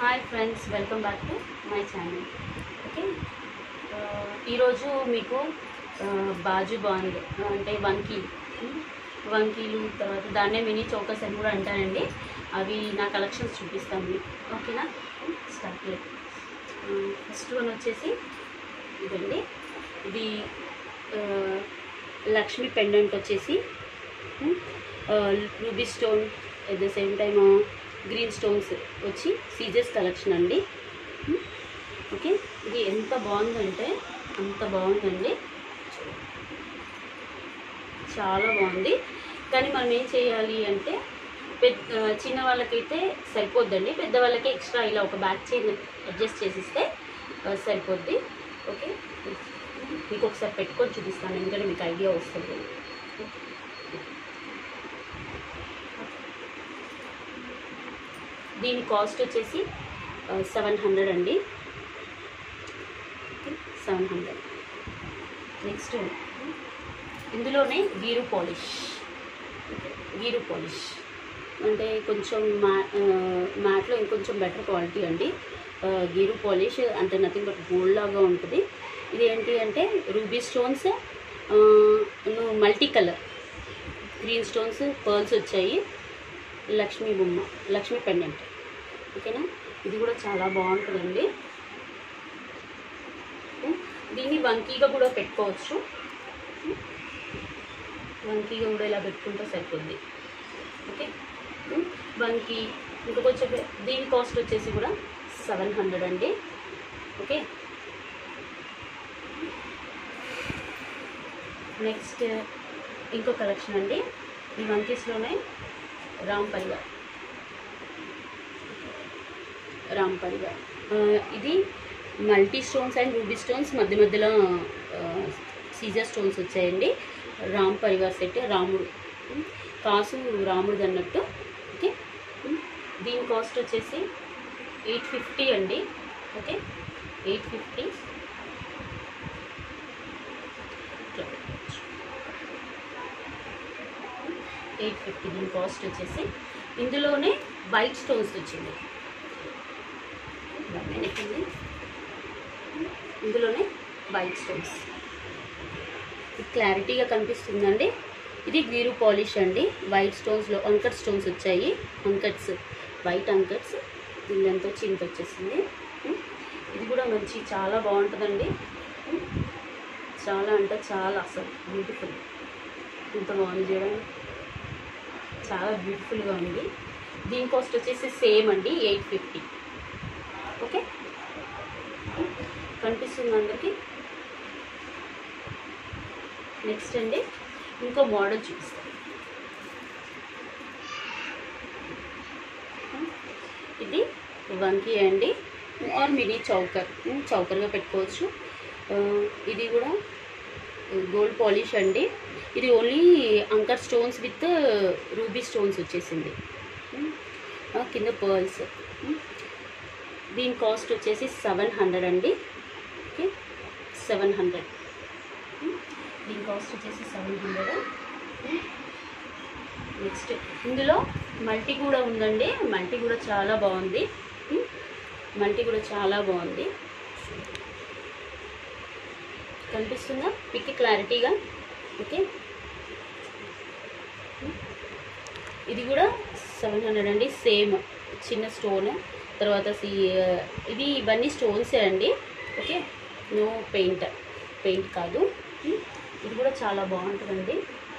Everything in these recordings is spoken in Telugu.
Hi friends welcome back to my channel okay ఈరోజు మీకు ఆ, బాజు బాండ్ అంటే వంకీ వంకీలు తర్వాత దాన్నే మినీ చౌకస్ అని కూడా అంటానండి అవి నా కలెక్షన్స్ చూపిస్తాను మీకు ఓకేనా స్టార్ట్ ఫస్ట్ వన్ వచ్చేసి ఇదండి ఇది ఆ, లక్ష్మి పెండెంట్ వచ్చేసి ruby stone at the same time green stones వచ్చి సీజర్స్ కలెక్షన్ అండి ఉమ్, ఓకే ఇది ఎంత బాగుందంటే అంత బాగుందండి చాలా బాగుంది కానీ మనం ఏం చేయాలి అంటే పెద్ద చిన్న వాళ్ళకైతే సరిపోద్దండి పెద్ద వాళ్ళకి ఎక్స్ట్రా ఇలా ఒక బ్యాక్ చైన్ అడ్జస్ట్ చేసిస్తే ఆ, సరిపోద్ది ఓకే మీకు ఒకసారి పెట్టుకొని చూపిస్తాను ఎందుకంటే మీకు ఐడియా వస్తుంది దీని కాస్ట్ వచ్చేసి సెవెన్ హండ్రెడ్ అండి సెవెన్ హండ్రెడ్ నెక్స్ట్ ఇందులోనే గీరు పాలిష్ గీరు పాలిష్ అంటే కొంచెం మా మ్యాట్లో ఇంకొంచెం బెటర్ క్వాలిటీ అండి ఆ, గీరు పాలిష్ అంటే నథింగ్ బట్ గోల్డ్ లాగా ఉంటుంది ఇది ఏంటి అంటే ruby stones multi colour green stones pearls వచ్చాయి లక్ష్మీ బొమ్మ లక్ష్మీ పెండెంట్ ఓకేనా ఇది కూడా చాలా బాగుంటుందండి ఉం, దీన్ని వంకీగా కూడా పెట్టుకోవచ్చు ఉం, వంకీగా కూడా ఇలా పెట్టుకుంటే సరిపోద్ది ఓకే ఉం, వంకీ ఇంకా కొంచెం పె- దీని కాస్ట్ వచ్చేసి కూడా సెవెన్ హండ్రెడ్ అండి ఓకే నెక్స్ట్ ఇంకో కలెక్షన్ అండి ఈ వంకీస్లోనే రామ్ పరివార్ రామ్ పరివార్ ఆ, ఇది multi stones and ruby stones మధ్య మధ్యలో సీజర్ స్టోన్స్ వచ్చాయండి రామ్ పరివార్ సెట్ రాముడు ఉమ్, కాసు రాముడు అన్నట్టు ఓకే ఉమ్, దీని కాస్ట్ వచ్చేసి ఎయిట్ ఫిఫ్టీ అండి okay eight fifty eight fifty దీని కాస్ట్ వచ్చేసి ఇందులోనే వైట్ స్టోన్స్ వచ్చింది ఇలా వెనక్కింది ఇందులోనే వైట్ స్టోన్స్ ఇది క్లారిటీగా కనిపిస్తుందండి ఇది వీరు పాలిష్ అండి వైట్ స్టోన్స్లో అంకట్ స్టోన్స్ వచ్చాయి అంకట్స్ వైట్ అంకట్స్ దీని ఎంత వచ్చి ఇంత వచ్చేసింది ఉం. ఇది కూడా మంచి చాలా బాగుంటుందండి ఉం. చాలా అంటే చాలా అసలు బ్యూటిఫుల్ ఇంత బాగుంది చూడండి చాలా బ్యూటిఫుల్గా ఉంది దీని కాస్ట్ వచ్చేసి సేమ్ అండి ఎయిట్ ఫిఫ్టీ ఓకే కనిపిస్తుంది అందరికి నెక్స్ట్ అండి ఇంకో మోడల్ చూపిస్తాను ఇది వంకీ అండి ఆర్ మినీ చౌకర్ చౌకర్గా పెట్టుకోవచ్చు ఆ, ఇది కూడా గోల్డ్ పాలిష్ అండి ఇది ఓన్లీ అంకర్ స్టోన్స్ విత్ రూబీ స్టోన్స్ వచ్చేసింది ఉమ్, ఆ, కింద పర్ల్స్ దీని కాస్ట్ వచ్చేసి సెవెన్ హండ్రెడ్ అండి ఓకే సెవెన్ హండ్రెడ్ దీని కాస్ట్ వచ్చేసి సెవెన్ హండ్రెడ్ నెక్స్ట్ ఇందులో మల్టీ కూడా ఉందండి మల్టీ కూడా చాలా బాగుంది ఉమ్, మల్టీ కూడా చాలా బాగుంది కనిపిస్తుందా పిక్ క్లారిటీగా ఓకే ఇది కూడా సెవెన్ హండ్రెడ్ అండి సేమ్ చిన్న స్టోన్ తర్వాత సి ఇది ఇవన్నీ స్టోన్సే అండి ఓకే నో పెయింట్ పెయింట్ కాదు ఉమ్, ఇది కూడా చాలా బాగుంటుందండి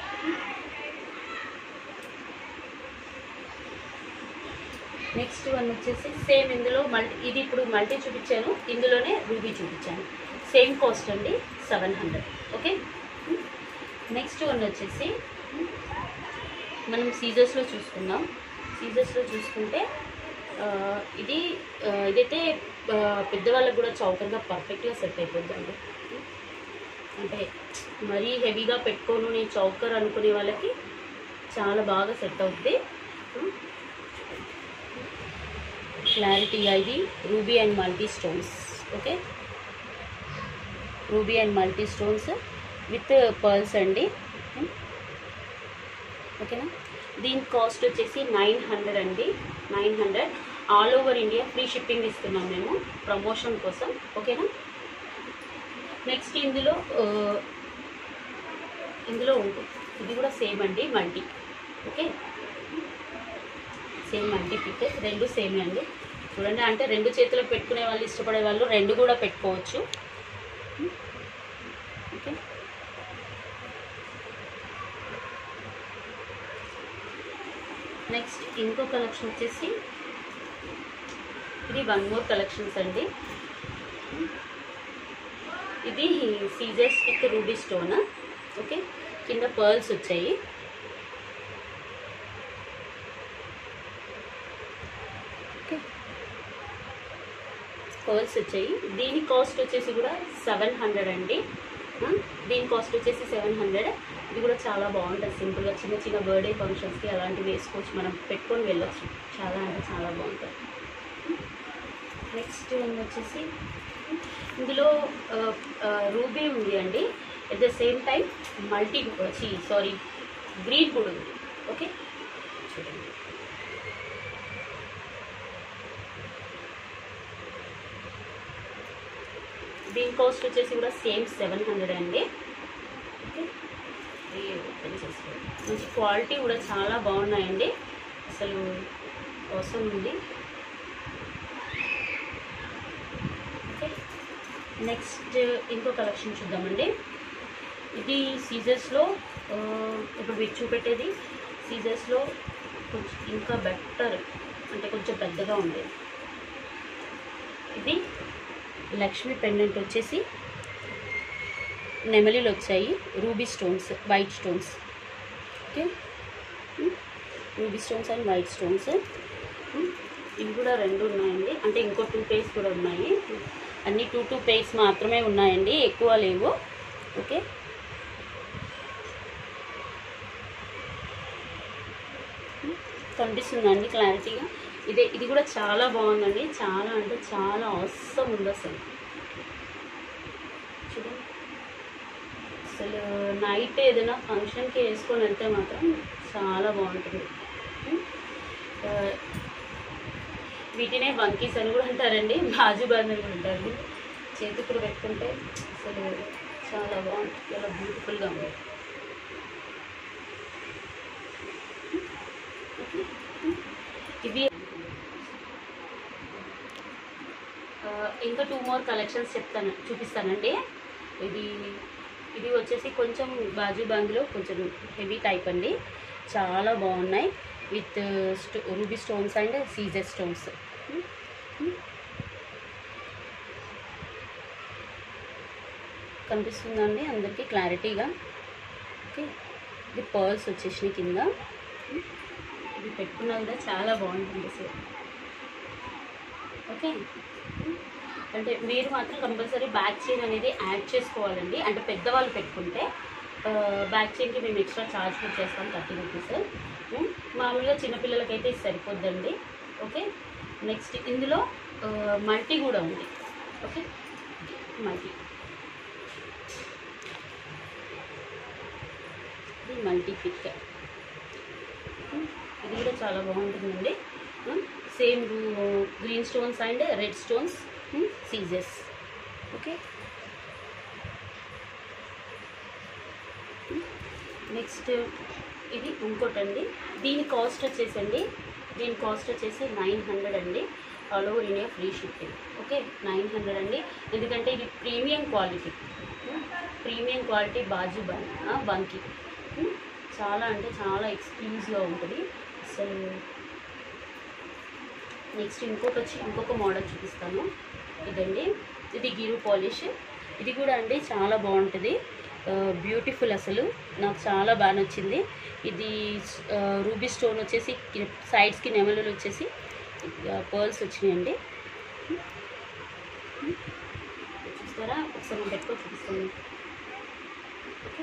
నెక్స్ట్ వన్ వచ్చేసి సేమ్ ఇందులో మల్టీ ఇది ఇప్పుడు మల్టీ చూపించాను ఇందులోనే రూబీ చూపించాను సేమ్ కాస్ట్ అండి seven hundred okay next one వచ్చేసి మనం సీజర్స్లో చూసుకుందాం సీజర్స్లో చూసుకుంటే ఆ, ఇది ఆ, ఇదైతే ఆ, పెద్దవాళ్ళకి కూడా చౌకర్గా పర్ఫెక్ట్గా సెట్ అయిపోద్దండి అంటే మరీ హెవీగా పెట్టుకోను నేను చౌకర్ అనుకునే వాళ్ళకి చాలా బాగా సెట్ అవుద్ది క్లారిటీగా ఇది ruby and multi stones okay ruby and multi stones with pearls అండి ఓకేనా దీని కాస్ట్ వచ్చేసి నైన్ హండ్రెడ్ అండి nine hundred all over India free shipping ఇస్తున్నాం మేము ప్రమోషన్ కోసం ఓకేనా నెక్స్ట్ ఇందులో ఆ, ఇందులో ఉంటుంది ఇది కూడా సేమ్ అండి multi okay same multi pick రెండు సేమ్ అండి చూడండి అంటే రెండు చేతులకు పెట్టుకునే వాళ్ళు ఇష్టపడే వాళ్ళు రెండు కూడా పెట్టుకోవచ్చు ఓకే నెక్స్ట్ ఇంకో కలెక్షన్ వచ్చేసి ఇది వన్ మోర్ కలెక్షన్స్ అండి ఇది సీజర్స్ విత్ రూబీ స్టోన్ ఓకే కింద పర్ల్స్ వచ్చాయి ఓకే పర్ల్స్ వచ్చాయి దీని కాస్ట్ వచ్చేసి కూడా సెవెన్ హండ్రెడ్ అండి ఆ, దీని కాస్ట్ వచ్చేసి సెవెన్ హండ్రెడ్ ఇది కూడా చాలా బాగుంటుంది సింపుల్గా చిన్న చిన్న బర్త్డే ఫంక్షన్స్కి అలాంటివి వేసుకోవచ్చు మనం పెట్టుకొని వెళ్ళొచ్చు చాలా అంటే చాలా బాగుంటుంది నెక్స్ట్ వచ్చేసి ఇందులో రూబీ ఉంది అండి at the same time multi sorry green కూడా ఉంది ఓకే చూడండి దీని కాస్ట్ వచ్చేసి కూడా సేమ్ సెవెన్ హండ్రెడ్ అండి ఓకే ఇది ఓపెన్ చేసుకోండి మంచి క్వాలిటీ కూడా చాలా బాగున్నాయండి అసలు అవసరం ఉంది ఓకే నెక్స్ట్ ఇంకో కలెక్షన్ చూద్దామండి ఇది సీజర్స్లో ఇప్పుడు మీకు చూపెట్టేది సీజర్స్లో కొంచెం ఇంకా బెటర్ అంటే కొంచెం పెద్దగా ఉండేది ఇది లక్ష్మీ పెండెంట్ వచ్చేసి నెమలిలు వచ్చాయి ruby stones white stones okay ruby stones and white stones ఇవి కూడా రెండు ఉన్నాయండి అంటే ఇంకో టూ పేర్స్ కూడా ఉన్నాయి అన్ని టూ టూ పేర్స్ మాత్రమే ఉన్నాయండి ఎక్కువ లేవు ఓకే కనిపిస్తుందండి క్లారిటీగా ఇదే ఇది కూడా చాలా బాగుందండి చాలా అంటే చాలా అవసరం ఉంది అసలు చూడండి అసలు నైట్ ఏదైనా ఫంక్షన్కి వేసుకొని వెళ్తే మాత్రం చాలా బాగుంటుంది ఉమ్. ఆ, వీటినే వంకీస్ అని కూడా అంటారండి బాజు బందర్ కూడా అంటారు చేతి కూడా పెట్టుకుంటే అసలు చాలా బాగుంటుంది చాలా బ్యూటిఫుల్గా ఉంది ఇవి ఆ, ఇంకా టూ మోర్ కలెక్షన్స్ చెప్తాను చూపిస్తానండి ఇది ఇది వచ్చేసి కొంచెం బాజు బంగ్లో కొంచెం హెవీ టైప్ అండి చాలా బాగున్నాయి విత్ స్టో రూబీ స్టోన్స్ అండ్ సీజర్ స్టోన్స్ కనిపిస్తుందండి అందరికీ క్లారిటీగా ఓకే ఇది పర్ల్స్ వచ్చేసినాయి కింద ఇది పెట్టుకున్నా కూడా చాలా బాగుంటుంది అసలు ఓకే అంటే మీరు మాత్రం కంపల్సరీ బ్యాక్ చైన్ అనేది యాడ్ చేసుకోవాలండి అంటే పెద్దవాళ్ళు పెట్టుకుంటే ఆ, బ్యాక్ చైన్కి మేము ఎక్స్ట్రా ఛార్జ్ కూడా చేస్తాం థర్టీ రూపీస్ ఉమ్, మామూలుగా చిన్నపిల్లలకైతే ఇది సరిపోద్దండి ఓకే నెక్స్ట్ ఇందులో ఆ, మల్టీ కూడా ఉంది ఓకే మల్టీ ఇది మల్టీ పిక్ ఇది కూడా చాలా బాగుంటుందండి same green stones and red stones CZs okay next ఇది ఇంకోటండి దీని కాస్ట్ వచ్చేసండి దీని కాస్ట్ వచ్చేసి నైన్ హండ్రెడ్ అండి all over India free shipping okay nine hundred అండి ఎందుకంటే ఇది ప్రీమియం క్వాలిటీ ప్రీమియం క్వాలిటీ బాజు బన్ బంకి చాలా అంటే చాలా ఎక్స్క్లూజివ్గా ఉంటుంది అసలు నెక్స్ట్ ఇంకొక వచ్చి ఇంకొక మోడల్ చూపిస్తాను ఇదండి ఇది గిరు పాలిష్ ఇది కూడా అండి చాలా బాగుంటుంది బ్యూటిఫుల్ అసలు నాకు చాలా బాగా నచ్చింది ఇది రూబీ స్టోన్ వచ్చేసి సైడ్స్కి నెమలులు వచ్చేసి పర్ల్స్ వచ్చినాయండి చూస్తారా ఒకసారి నేను పెట్టుకో చూపిస్తాను ఓకే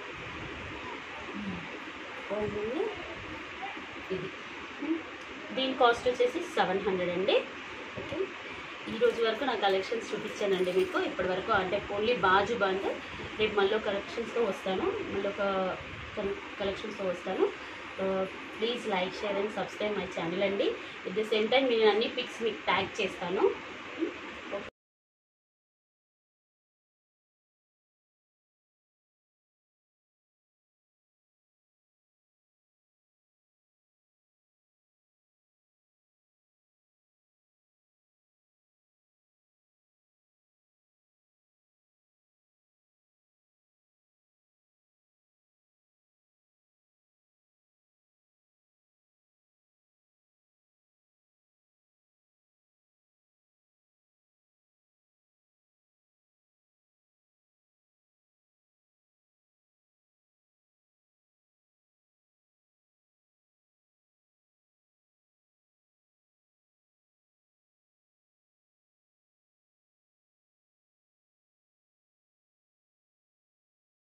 బాగుంది ఇది దీని కాస్ట్ వచ్చేసి సెవెన్ హండ్రెడ్ అండి ఓకే ఈ రోజు వరకు నా కలెక్షన్స్ చూపించానండి మీకు ఇప్పటి వరకు అంటే ఓన్లీ బాజు బండ్ రేపు మళ్ళీ కలెక్షన్స్తో వస్తాను మళ్ళీ ఒక కలెక్షన్స్తో వస్తాను please like share and subscribe my channel అండి ఎట్ ద సేమ్ టైం నేను అన్ని పిక్స్ మీకు ట్యాగ్ చేస్తాను